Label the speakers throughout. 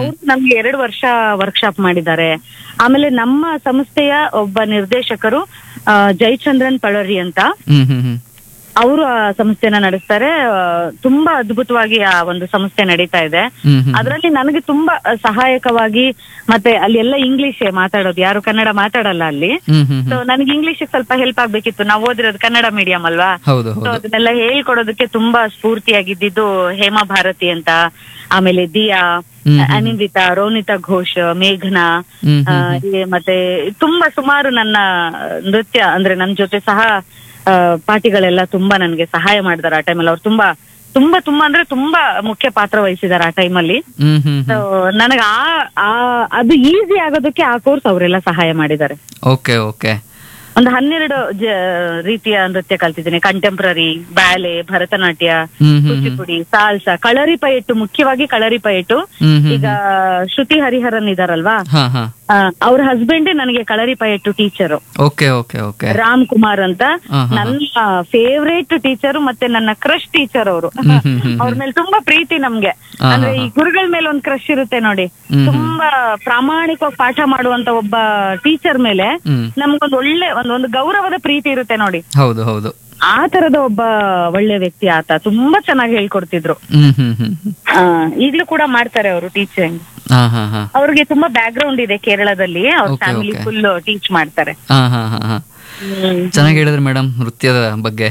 Speaker 1: ಅವ್ರು ನಮ್ಗೆ ಎರಡು ವರ್ಷ ವರ್ಕ್ಶಾಪ್ ಮಾಡಿದ್ದಾರೆ ಆಮೇಲೆ ನಮ್ಮ ಸಂಸ್ಥೆಯ ಒಬ್ಬ ನಿರ್ದೇಶಕರು ಆ, ಜಯಚಂದ್ರನ್ ಪಳರಿ ಅಂತ
Speaker 2: ಹ್ಮ್ ಹ್ಮ್ ಹ್ಮ್
Speaker 1: ಅವರು ಆ ಸಂಸ್ಥೆನ ನಡೆಸ್ತಾರೆ ಆ, ತುಂಬಾ ಅದ್ಭುತವಾಗಿ ಆ ಒಂದು ಸಂಸ್ಥೆ ನಡೀತಾ ಇದೆ
Speaker 2: ಹ್ಮ್ ಹ್ಮ್
Speaker 1: ಅದರಲ್ಲಿ ನನಗೆ ತುಂಬಾ ಸಹಾಯಕವಾಗಿ ಮತ್ತೆ ಅಲ್ಲಿ ಎಲ್ಲ ಇಂಗ್ಲಿಷ್ ಮಾತಾಡೋದು ಯಾರು ಕನ್ನಡ ಮಾತಾಡಲ್ಲ ಅಲ್ಲಿ
Speaker 2: ಹ್ಮ್ ಹ್ಮ್
Speaker 1: ಸೊ
Speaker 2: ಹ್ಮ್
Speaker 1: ನನಗೆ ಇಂಗ್ಲಿಷ್ ಸ್ವಲ್ಪ ಹೆಲ್ಪ್ ಆಗ್ಬೇಕಿತ್ತು ನಾವು ಓದಿರೋದು ಕನ್ನಡ ಮೀಡಿಯಂ ಅಲ್ವಾ
Speaker 2: ಹೌದು
Speaker 1: ಸೊ
Speaker 2: ಹೌದು
Speaker 1: ಅದನ್ನೆಲ್ಲ ಹೇಳ್ಕೊಡೋದಕ್ಕೆ ತುಂಬಾ ಸ್ಫೂರ್ತಿಯಾಗಿದ್ದಿದ್ದು ಹೇಮಾ ಭಾರತಿ ಅಂತ ಆಮೇಲೆ ದಿಯಾ
Speaker 2: ಹ್ಮ್ ಹ್ಮ್.
Speaker 1: ಅನಿಂದಿತಾ ರೋನಿತಾ ಘೋಷ್ ಮೇಘನಾ
Speaker 2: ಹ್ಮ್
Speaker 1: ಆ,
Speaker 2: ಹ್ಮ್ ಹ್ಮ್
Speaker 1: ಈ ಮತ್ತೆ ತುಂಬಾ ಸುಮಾರು ನನ್ನ ನೃತ್ಯ ಅಂದ್ರೆ ನನ್ನ ಜೊತೆ ಸಹ ಆ, ಪಾರ್ಟಿಗಳೆಲ್ಲ ತುಂಬಾ ನನ್ಗೆ ಸಹಾಯ ಮಾಡಿದಾರೆ ಆ ಟೈಮಲ್ಲಿ ಅವ್ರು ತುಂಬಾ ತುಂಬಾ ತುಂಬಾ ಅಂದ್ರೆ ತುಂಬಾ ಮುಖ್ಯ ಪಾತ್ರ ವಹಿಸಿದಾರೆ ಆ ಟೈಮಲ್ಲಿ
Speaker 2: ಹ್ಮ್ ಹ್ಮ್
Speaker 1: ಸೊ ನನಗೆ ಆ ಆ- ಅದು ಈಸಿ ಆಗೋದಕ್ಕೆ ಆ ಕೋರ್ಸ್ ಅವರೆಲ್ಲ ಸಹಾಯ ಮಾಡಿದ್ದಾರೆ
Speaker 2: ಓಕೆ ಓಕೆ
Speaker 1: ಒಂದು ಹನ್ನೆರಡು ಜ- ರೀತಿಯ ನೃತ್ಯ ಕಲ್ತಿದ್ದೀನಿ contemporary ballet Bharatanatyam
Speaker 2: hmm hmm hmm
Speaker 1: Kuchipudi salsa Kalaripayattu ಮುಖ್ಯವಾಗಿ ಕಳರಿ ಪಯಟ್ಟು
Speaker 2: ಹ್ಮ್ ಹ್ಮ್
Speaker 1: ಈಗ ಶ್ರುತಿ ಹರಿಹರನ್ ಇದಾರಲ್ವಾ
Speaker 2: ಹಾ ಹಾ
Speaker 1: ಆ, ಅವ್ರ ಹಸ್ಬೆಂಡ್ ನನಗೆ Kalaripayattu teacher
Speaker 2: okay okay okay
Speaker 1: Ram Kumar ಅಂತ
Speaker 2: ಹಾ, ಹಾ,
Speaker 1: ನನ್ನ ಫೇವ್ರೇಟ್ ಟೀಚರ್ ಮತ್ತೆ ನನ್ನ ಕ್ರಶ್ ಟೀಚರ್ ಅವರು
Speaker 2: ಹ್ಮ್, ಹ್ಮ್, ಹ್ಮ್,
Speaker 1: ಅವ್ರ ಮೇಲೆ ತುಂಬಾ ಪ್ರೀತಿ ನಮ್ಗೆ
Speaker 2: ಹಾ,
Speaker 1: ಅಂದ್ರೆ
Speaker 2: ಹಾ,
Speaker 1: ಈ ಗುರುಗಳ ಮೇಲೆ ಒಂದ್ ಕ್ರಶ್ ಇರುತ್ತೆ ನೋಡಿ
Speaker 2: ಹ್ಮ್, ಹ್ಮ್.
Speaker 1: ತುಂಬಾ ಪ್ರಾಮಾಣಿಕವಾಗಿ ಪಾಠ ಮಾಡುವಂತ ಒಬ್ಬ ಟೀಚರ್ ಮೇಲೆ
Speaker 2: ಹ್ಮ್
Speaker 1: ನಮ್ಗೊಂದು ಒಳ್ಳೆ ಒಂದ್ ಒಂದು ಗೌರವದ ಪ್ರೀತಿ ಇರುತ್ತೆ ನೋಡಿ
Speaker 2: ಹೌದು ಹೌದು
Speaker 1: ಆ ತರದ ಒಬ್ಬ ಒಳ್ಳೆ ವ್ಯಕ್ತಿ ಆತ ತುಂಬಾ ಚೆನ್ನಾಗಿ ಹೇಳ್ಕೊಡ್ತಿದ್ರು
Speaker 2: ಹ್ಮ್ ಹ್ಮ್ ಹ್ಮ್ ಹ್ಮ್.
Speaker 1: ಆ, ಈಗ್ಲೂ ಕೂಡ ಮಾಡ್ತಾರೆ ಅವರು ಟೀಚಿಂಗ್
Speaker 2: ಹಾ ಹಾ ಹಾ
Speaker 1: ಅವ್ರಿಗೆ ತುಂಬಾ ಬ್ಯಾಕ್ ಗ್ರೌಂಡ್ ಇದೆ ಕೇರಳದಲ್ಲಿ ಅವ್ರ
Speaker 2: Okay,
Speaker 1: family
Speaker 2: okay.
Speaker 1: Full teach ಮಾಡ್ತಾರೆ
Speaker 2: ಹಾ ಹಾ ಹಾ ಹಾ ಚೆನ್ನಾಗಿ ಹೇಳಿದ್ರಿ ಮೇಡಮ್ ನೃತ್ಯದ ಬಗ್ಗೆ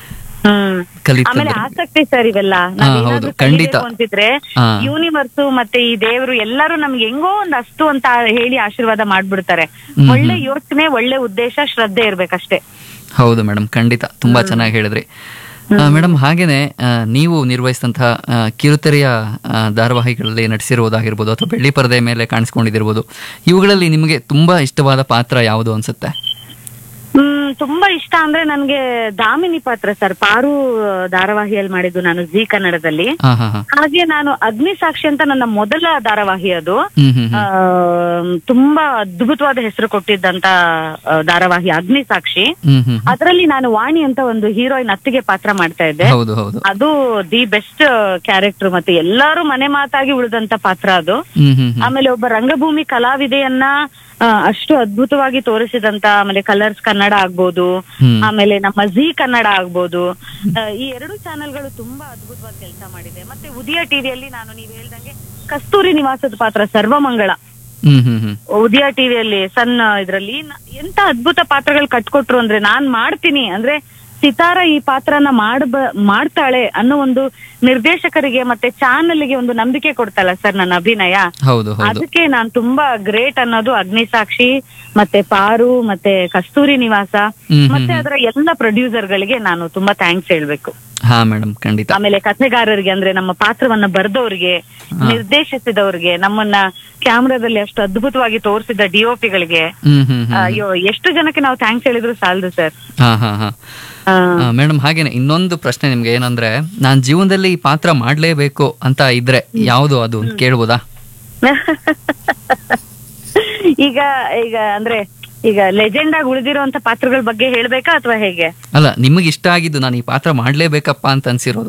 Speaker 1: ಹ್ಮ್
Speaker 2: ಕಲಿತಂದ್ರೆ
Speaker 1: ಆಮೇಲೆ ಆಸಕ್ತಿ ಸರ್ ಇವೆಲ್ಲ
Speaker 2: ಹಾ,
Speaker 1: ನಾವೇನಾದ್ರೂ
Speaker 2: ಹೌದು, ಖಂಡಿತ.
Speaker 1: ಕಲಿಬೇಕು ಅಂತಿದ್ರೆ
Speaker 2: ಹಾ.
Speaker 1: ಯೂನಿವರ್ಸ್ ಮತ್ತೆ ಈ ದೇವರು ಎಲ್ಲರೂ ನಮ್ಗೆ ಹೆಂಗೋ ಒಂದ್ ಅಷ್ಟು ಅಂತ ಹೇಳಿ ಆಶೀರ್ವಾದ ಮಾಡ್ಬಿಡ್ತಾರೆ
Speaker 2: ಹ್ಮ್,
Speaker 1: ಒಳ್ಳೆ ಯೋಚನೆ ಒಳ್ಳೆ ಉದ್ದೇಶ ಶ್ರದ್ಧೆ ಇರ್ಬೇಕಷ್ಟೇ
Speaker 2: ಹೌದು ಮೇಡಮ್ ಖಂಡಿತ ತುಂಬಾ ಚೆನ್ನಾಗಿ ಹೇಳಿದ್ರಿ ಮೇಡಮ್ ಹಾಗೇನೆ ಆ, ನೀವು ನಿರ್ವಹಿಸಿದಂತಹ ಆ, ಕಿರುತೆರೆಯ ಆ, ಧಾರಾವಾಹಿಗಳಲ್ಲಿ ನಟಿಸಿರುವುದಾಗಿರ್ಬೋದು ಅಥವಾ ಬೆಳ್ಳಿ ಪರದೆ ಮೇಲೆ ಕಾಣಿಸ್ಕೊಂಡಿದಿರ್ಬೋದು ಇವುಗಳಲ್ಲಿ ನಿಮಗೆ ತುಂಬಾ ಇಷ್ಟವಾದ ಪಾತ್ರ ಯಾವುದು ಅನ್ಸುತ್ತೆ
Speaker 1: ಹ್ಮ್ ತುಂಬಾ ಇಷ್ಟ ಅಂದ್ರೆ ನನ್ಗೆ ದಾಮಿನಿ ಪಾತ್ರ ಸರ್ ಪಾರು ಧಾರಾವಾಹಿಯಲ್ಲಿ ಮಾಡಿದ್ದು ನಾನು ಜಿ ಕನ್ನಡದಲ್ಲಿ
Speaker 2: ಹಾ ಹಾ ಹಾ
Speaker 1: ಹಾಗೆ ನಾನು ಅಗ್ನಿ ಸಾಕ್ಷಿ ಅಂತ ನನ್ನ ಮೊದಲ ಧಾರಾವಾಹಿ ಅದು
Speaker 2: ಹ್ಮ್ ಹ್ಮ್
Speaker 1: ಆ,
Speaker 2: ಹ್ಮ್
Speaker 1: ತುಂಬಾ ಅದ್ಭುತವಾದ ಹೆಸರು ಕೊಟ್ಟಿದ್ದಂತ ಆ, ಧಾರಾವಾಹಿ ಅಗ್ನಿ ಸಾಕ್ಷಿ
Speaker 2: ಹ್ಮ್ ಹ್ಮ್ ಹ್ಮ್.
Speaker 1: ಅದರಲ್ಲಿ ನಾನು ವಾಣಿ ಅಂತ ಒಂದು ಹೀರೋಯಿನ್ ಅತ್ತಿಗೆ ಪಾತ್ರ ಮಾಡ್ತಾ ಇದ್ದೆ
Speaker 2: ಹೌದು ಹೌದು
Speaker 1: ಅದು ದಿ ಬೆಸ್ಟ್ ಕ್ಯಾರೆಕ್ಟರ್ ಮತ್ತೆ ಎಲ್ಲರೂ ಮನೆ ಮಾತಾಗಿ ಉಳಿದಂತ ಪಾತ್ರ ಅದು
Speaker 2: ಹ್ಮ್ ಹ್ಮ್ ಹ್ಮ್
Speaker 1: ಆಮೇಲೆ ಒಬ್ಬ ರಂಗಭೂಮಿ ಕಲಾವಿದೆಯನ್ನ ಆ, ಅಷ್ಟು ಅದ್ಭುತವಾಗಿ ತೋರಿಸಿದಂತ ಆಮೇಲೆ ಕಲರ್ಸ್ ಕನ್ನಡ ಆಗ್ಬೋದು
Speaker 2: ಹ್ಮ್.
Speaker 1: ಆಮೇಲೆ ನಮ್ಮ ಜಿ ಕನ್ನಡ ಆಗ್ಬೋದು ಆ, ಈ ಎರಡು ಚಾನೆಲ್ಗಳು ತುಂಬಾ ಅದ್ಭುತವಾದ ಕೆಲಸ ಮಾಡಿದೆ ಮತ್ತೆ ಉದಯ ಟಿವಿಯಲ್ಲಿ ನಾನು ನೀವ್ ಹೇಳ್ದಂಗೆ ಕಸ್ತೂರಿ ನಿವಾಸದ ಪಾತ್ರ ಸರ್ವಮಂಗಳ
Speaker 2: ಹ್ಮ್ ಹ್ಮ್ ಹ್ಮ್
Speaker 1: ಉದಯ ಟಿವಿಯಲ್ಲಿ ಸಣ್ಣ ಇದ್ರಲ್ಲಿ ನ- ಎಂತ ಅದ್ಭುತ ಪಾತ್ರಗಳು ಕಟ್ಕೊಟ್ರು ಅಂದ್ರೆ ನಾನ್ ಮಾಡ್ತೀನಿ ಅಂದ್ರೆ ಸಿತಾರ ಈ ಪಾತ್ರನ ಮಾಡ್ಬ ಮಾಡ್ತಾಳೆ ಅನ್ನೋ ಒಂದು ನಿರ್ದೇಶಕರಿಗೆ ಮತ್ತೆ ಚಾನಲ್ಗೆ ಒಂದು ನಂಬಿಕೆ ಕೊಡ್ತಲ್ಲ ಸರ್ ನನ್ನ ಅಭಿನಯ
Speaker 2: ಹೌದು ಹೌದು
Speaker 1: ಅದಕ್ಕೆ ನಾನ್ ತುಂಬಾ ಗ್ರೇಟ್ ಅನ್ನೋದು ಅಗ್ನಿಸಾಕ್ಷಿ ಮತ್ತೆ ಪಾರು ಮತ್ತೆ ಕಸ್ತೂರಿ ನಿವಾಸ
Speaker 2: ಹ್ಮ್ ಹ್ಮ್
Speaker 1: ಮತ್ತೆ
Speaker 2: ಹ್ಮ್.
Speaker 1: ಅದರ ಎಲ್ಲ ಪ್ರೊಡ್ಯೂಸರ್ ಗಳಿಗೆ ನಾನು ತುಂಬಾ ಥ್ಯಾಂಕ್ಸ್ ಹೇಳ್ಬೇಕು
Speaker 2: ಹಾ ಮೇಡಮ್ ಖಂಡಿತ
Speaker 1: ಆಮೇಲೆ ಕಥೆಗಾರರಿಗೆ ಅಂದ್ರೆ ನಮ್ಮ ಪಾತ್ರವನ್ನ ಬರ್ದವ್ರಿಗೆ ನಿರ್ದೇಶಿಸಿದವ್ರಿಗೆ ನಮ್ಮನ್ನ ಕ್ಯಾಮ್ರಾದಲ್ಲಿ ಅಷ್ಟು ಅದ್ಭುತವಾಗಿ ತೋರಿಸಿದ ಡಿಒಪಿಗಳಿಗೆ
Speaker 2: ಹ್ಮ್ ಹ್ಮ್ ಹ್ಮ್
Speaker 1: ಅಯ್ಯೋ ಎಷ್ಟು ಜನಕ್ಕೆ ನಾವು ಥ್ಯಾಂಕ್ಸ್ ಹೇಳಿದ್ರು ಸಾಲದು ಸರ್
Speaker 2: ಹಾ ಹಾ ಹಾ ಮೇಡಮ್ ಹಾಗೇನೆ ಇನ್ನೊಂದು ಪ್ರಶ್ನೆ ನಿಮ್ಗೆ ಏನಂದ್ರೆ ನಾನ್ ಜೀವನದಲ್ಲಿ ಈ ಪಾತ್ರ ಮಾಡ್ಲೇಬೇಕು ಅಂತ ಇದ್ರೆ ಯಾವುದು ಅದು ಅಂತ ಕೇಳ್ಬೋದಾ
Speaker 1: ಈಗ ಈಗ ಅಂದ್ರೆ ಈಗ ಲೆಜೆಂಡ್ ಆಗಿ ಉಳಿದಿರುವಂತ ಪಾತ್ರಗಳ ಬಗ್ಗೆ ಹೇಳ್ಬೇಕಾ ಅಥವಾ ಹೇಗೆ
Speaker 2: ಅಲ್ಲ ನಿಮಗೆ ಇಷ್ಟ ಆಗಿದ್ದು ನಾನು ಈ ಪಾತ್ರ ಮಾಡ್ಲೇಬೇಕಪ್ಪ ಅಂತ ಅನ್ಸಿರೋದು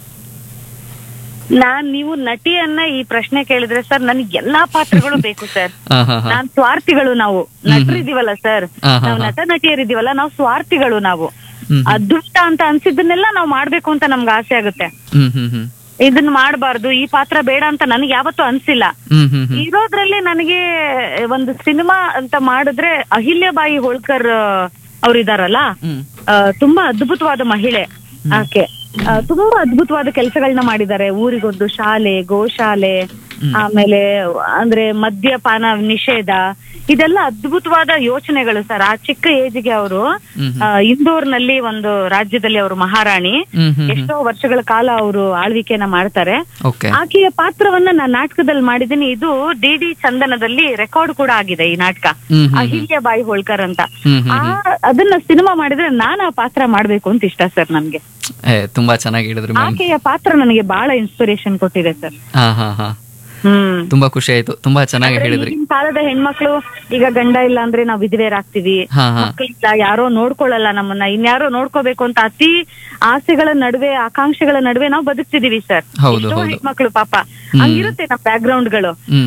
Speaker 1: ನಾನ್ ನೀವು ನಟಿಯನ್ನ ಈ ಪ್ರಶ್ನೆ ಕೇಳಿದ್ರೆ ಸರ್ ನನಗೆ ಎಲ್ಲಾ ಪಾತ್ರಗಳು ಬೇಕು ಸರ್
Speaker 2: ಹಾ ಹಾ ಹಾ
Speaker 1: ನಾನ್ ಸ್ವಾರ್ಥಿಗಳು ನಾವು ನಟರಿದೀವಲ್ಲ ಸರ್
Speaker 2: ಹಾ, ಹಾ,
Speaker 1: ನಾವು
Speaker 2: ಹಾ.
Speaker 1: ನಟ ನಟಿಯರಿದೀವಲ್ಲ ನಾವು ಸ್ವಾರ್ಥಿಗಳು ನಾವು
Speaker 2: ಹ್ಮ್
Speaker 1: ಅದೃಷ್ಟ ಅಂತ ಅನ್ಸಿದ್ದನ್ನೆಲ್ಲ ನಾವು ಮಾಡ್ಬೇಕು ಅಂತ ನಮ್ಗೆ ಆಸೆ ಆಗುತ್ತೆ
Speaker 2: ಹ್ಮ್ ಹ್ಮ್ ಹ್ಮ್
Speaker 1: ಇದನ್ನ ಮಾಡಬಾರ್ದು ಈ ಪಾತ್ರ ಬೇಡ ಅಂತ ನನಗೆ ಯಾವತ್ತೂ ಅನ್ಸಿಲ್ಲ
Speaker 2: ಹ್ಮ್ ಹ್ಮ್ ಹ್ಮ್
Speaker 1: ಇರೋದ್ರಲ್ಲಿ ನನಗೆ ಒಂದು ಸಿನಿಮಾ ಅಂತ ಮಾಡಿದ್ರೆ ಅಹಿಲ್ಯಬಾಯಿ ಹೋಳ್ಕರ್ ಅವ್ರು ಇದಾರಲ್ಲ
Speaker 2: ಹ್ಮ್
Speaker 1: ಆ, ತುಂಬಾ ಅದ್ಭುತವಾದ ಮಹಿಳೆ ಆಕೆ ಆ, ತುಂಬಾ ಅದ್ಭುತವಾದ ಕೆಲಸಗಳನ್ನ ಮಾಡಿದ್ದಾರೆ ಊರಿಗೊಂದು ಶಾಲೆ ಗೋಶಾಲೆ ಆಮೇಲೆ ಅಂದ್ರೆ ಮದ್ಯಪಾನ ನಿಷೇಧ ಇದೆಲ್ಲ ಅದ್ಭುತವಾದ ಯೋಚನೆಗಳು ಸರ್ ಆ ಚಿಕ್ಕ ಏಜ್ಗೆ ಅವರು
Speaker 2: ಹ್ಮ್
Speaker 1: ಇಂದೋರ್ನಲ್ಲಿ ಒಂದು ರಾಜ್ಯದಲ್ಲಿ ಅವರು ಮಹಾರಾಣಿ
Speaker 2: ಹ್ಮ್ ಹ್ಮ್
Speaker 1: ಎಷ್ಟೋ ವರ್ಷಗಳ ಕಾಲ ಅವರು ಆಳ್ವಿಕೆನ ಮಾಡ್ತಾರೆ
Speaker 2: ಓಕೆ
Speaker 1: ಆಕೆಯ ಪಾತ್ರವನ್ನ ನಾನು ನಾಟಕದಲ್ಲಿ ಮಾಡಿದ್ದೀನಿ ಇದು ಡಿ ಡಿ ಚಂದನದಲ್ಲಿ ರೆಕಾರ್ಡ್ ಕೂಡ ಆಗಿದೆ ಈ ನಾಟಕ
Speaker 2: ಹ್ಮ್ ಹ್ಮ್
Speaker 1: ಅಹಿಲ್ಯ ಬಾಯಿ ಹೋಳ್ಕರ್ ಅಂತ
Speaker 2: ಹ್ಮ್ ಹ್ಮ್
Speaker 1: ಆ ಅದನ್ನ ಸಿನಿಮಾ ಮಾಡಿದ್ರೆ ನಾನು ಆ ಪಾತ್ರ ಮಾಡ್ಬೇಕು ಅಂತ ಇಷ್ಟ ಸರ್ ನನ್ಗೆ
Speaker 2: ಏ ತುಂಬಾ ಚೆನ್ನಾಗಿ ಹೇಳಿದ್ರಿ ಮ್ಯಾಮ್
Speaker 1: ಆಕೆಯ ಪಾತ್ರ ನನಗೆ ಬಹಳ ಇನ್ಸ್ಪಿರೇಷನ್ ಕೊಟ್ಟಿದೆ ಸರ್
Speaker 2: ಹಾ ಹಾ ಹಾ
Speaker 1: ಹ್ಮ್
Speaker 2: ತುಂಬಾ ಖುಷಿ ಆಯ್ತು ತುಂಬಾ ಚೆನ್ನಾಗಿ ಹೇಳಿದ್ರಿ
Speaker 1: ಈಗಿನ ಕಾಲದ ಹೆಣ್ಮಕ್ಳು ಈಗ ಗಂಡ ಇಲ್ಲ ಅಂದ್ರೆ ನಾವು ವಿಧವೆಯರಾಗ್ತೀವಿ
Speaker 2: ಹಾ ಹಾ
Speaker 1: ಮಕ್ಕಳಿಲ್ಲ ಯಾರೋ ನೋಡ್ಕೊಳ್ಳಲ್ಲ ನಮ್ಮನ್ನ ಇನ್ಯಾರೋ ನೋಡ್ಕೋಬೇಕು ಅಂತ ಅತಿ ಆಸೆಗಳ ನಡುವೆ ಆಕಾಂಕ್ಷೆಗಳ ನಡುವೆ ನಾವು ಬದುಕ್ತಿದೀವಿ ಸರ್
Speaker 2: ಹೌದು,
Speaker 1: ಎಷ್ಟೋ
Speaker 2: ಹೌದು.
Speaker 1: ಹೆಣ್ಮಕ್ಳು ಪಾಪ
Speaker 2: ಹ್ಮ್.
Speaker 1: ಹಂಗಿರುತ್ತೆ ನಮ್ಮ ಬ್ಯಾಕ್ ಗ್ರೌಂಡ್ ಗಳು
Speaker 2: ಹ್ಮ್